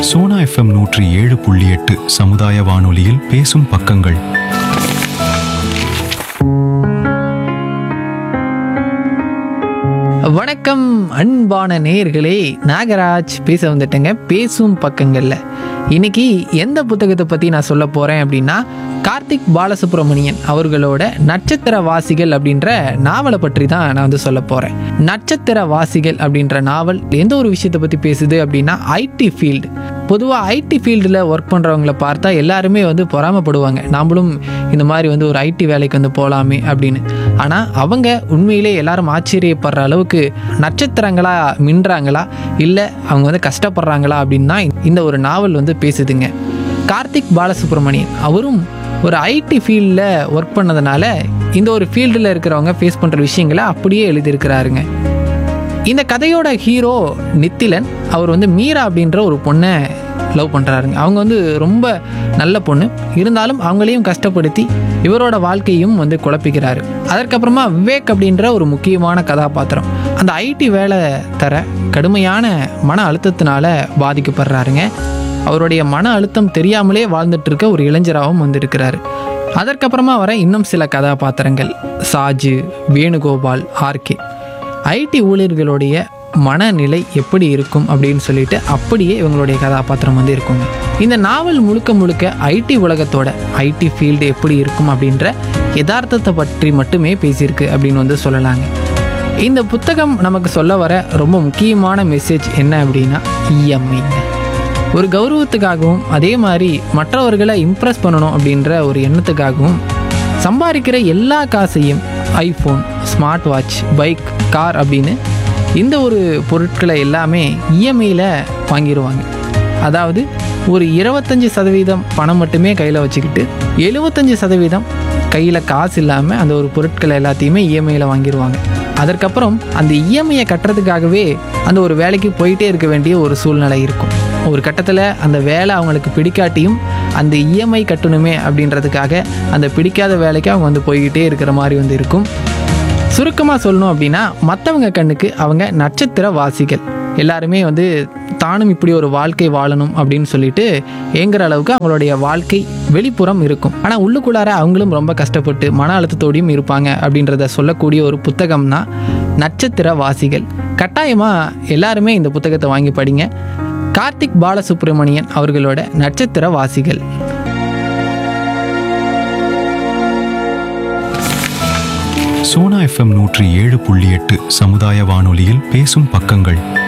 Sona FM நூற்றி ஏழு புள்ளி எட்டு சமுதாய வானொலியில் பேசும் பக்கங்கள் வணக்கம் அன்பான நேயர்களே நாகராஜ் பேச வந்துட்டேங்க பேசும் பக்கங்களில் இன்னைக்கு எந்த புத்தகத்தை பற்றி நான் சொல்ல போகிறேன் அப்படின்னா கார்த்திக் பாலசுப்ரமணியன் அவர்களோட நட்சத்திர வாசிகள் அப்படின்ற நாவலை பற்றி தான் நான் வந்து சொல்ல போகிறேன் நட்சத்திர வாசிகள் அப்படின்ற நாவல் எந்த ஒரு விஷயத்தை பற்றி பேசுது அப்படின்னா ஐடி ஃபீல்டு பொதுவாக ஐடி ஃபீல்டில் ஒர்க் பண்ணுறவங்கள பார்த்தா எல்லாருமே வந்து பொறாமப்படுவாங்க நாமளும் இந்த மாதிரி வந்து ஒரு ஐடி வேலைக்கு வந்து போகலாமே அப்படின்னு ஆனால் அவங்க உண்மையிலே எல்லாரும் ஆச்சரியப்படுற அளவுக்கு நட்சத்திரங்களா மின்றாங்களா இல்லை அவங்க வந்து கஷ்டப்படுறாங்களா அப்படின்னு தான் இந்த ஒரு நாவல் வந்து பேசுதுங்க கார்த்திக் பாலசுப்ரமணியன் அவரும் ஒரு ஐடி ஃபீல்டில் ஒர்க் பண்ணதுனால இந்த ஒரு ஃபீல்டில் இருக்கிறவங்க ஃபேஸ் பண்ணுற விஷயங்களை அப்படியே எழுதியிருக்கிறாருங்க இந்த கதையோட ஹீரோ நித்திலன் அவர் வந்து மீரா அப்படின்ற ஒரு பொண்ணை லவ் பண்ணுறாருங்க அவங்க வந்து ரொம்ப நல்ல பொண்ணு இருந்தாலும் அவங்களையும் கஷ்டப்படுத்தி இவரோட வாழ்க்கையும் வந்து குழப்பிக்கிறாரு அதற்கப்புறமா விவேக் அப்படின்ற ஒரு முக்கியமான கதாபாத்திரம் அந்த ஐடி வேலை தர கடுமையான மன அழுத்தத்தினால பாதிக்கப்படுறாருங்க அவருடைய மன அழுத்தம் தெரியாமலே வாழ்ந்துட்டு இருக்க ஒரு இளைஞராகவும் வந்திருக்கிறாரு அதற்கப்புறமா வர இன்னும் சில கதாபாத்திரங்கள் சாஜு வேணுகோபால் ஆர்கே ஐடி ஊழியர்களுடைய மனநிலை எப்படி இருக்கும் அப்படின்னு சொல்லிட்டு அப்படியே இவங்களுடைய கதாபாத்திரம் வந்து இருக்குங்க இந்த நாவல் முழுக்க முழுக்க ஐடி உலகத்தோட ஐடி ஃபீல்டு எப்படி இருக்கும் அப்படின்ற யதார்த்தத்தை பற்றி மட்டுமே பேசியிருக்கு அப்படின்னு வந்து சொல்லலாங்க இந்த புத்தகம் நமக்கு சொல்ல வர ரொம்ப முக்கியமான மெசேஜ் என்ன அப்படின்னா இஎம்ஐங்க ஒரு கௌரவத்துக்காகவும் அதே மாதிரி மற்றவர்களை இம்ப்ரெஸ் பண்ணணும் அப்படின்ற ஒரு எண்ணத்துக்காகவும் சம்பாதிக்கிற எல்லா காசையும் iPhone smart watch bike car அப்படின்னு இந்த ஒரு பொருட்களை எல்லாமே இஎம்ஐயில் வாங்கிடுவாங்க அதாவது ஒரு இருபத்தஞ்சி சதவீதம் பணம் மட்டுமே கையில் வச்சுக்கிட்டு எழுபத்தஞ்சி சதவீதம் கையில் காசு இல்லாமல் அந்த ஒரு பொருட்களை எல்லாத்தையுமே இஎம்ஐயில் வாங்கிடுவாங்க அதற்கப்புறம் அந்த இஎம்ஐயை கட்டுறதுக்காகவே அந்த ஒரு வேலைக்கு போயிட்டே இருக்க வேண்டிய ஒரு சூழ்நிலை இருக்கும் ஒரு கட்டத்தில் அந்த வேலை அவங்களுக்கு பிடிக்காட்டியும் அந்த இஎம்ஐ கட்டணுமே அப்படின்றதுக்காக அந்த பிடிக்காத வேலைக்கு அவங்க வந்து போய்கிட்டே இருக்கிற மாதிரி வந்து இருக்கும் சுருக்கமாக சொல்லணும் அப்படின்னா மற்றவங்க கண்ணுக்கு அவங்க நட்சத்திர வாசிகள் எல்லாருமே வந்து தானும் இப்படி ஒரு வாழ்க்கை வாழணும் அப்படின்னு சொல்லிட்டு ஏங்குற அளவுக்கு அவங்களுடைய வாழ்க்கை வெளிப்புறம் இருக்கும் ஆனால் உள்ளுக்குள்ளார அவங்களும் ரொம்ப கஷ்டப்பட்டு மன அழுத்தத்தோடையும் இருப்பாங்க அப்படின்றத சொல்லக்கூடிய ஒரு புத்தகம் தான் நட்சத்திர வாசிகள் கட்டாயமாக எல்லாருமே இந்த புத்தகத்தை வாங்கி படிங்க கார்த்திக் பாலசுப்ரமணியன் அவர்களோட நட்சத்திர வாசிகள் சோனா எஃப்எம் நூற்றி ஏழு புள்ளி எட்டு சமுதாய வானொலியில் பேசும் பக்கங்கள்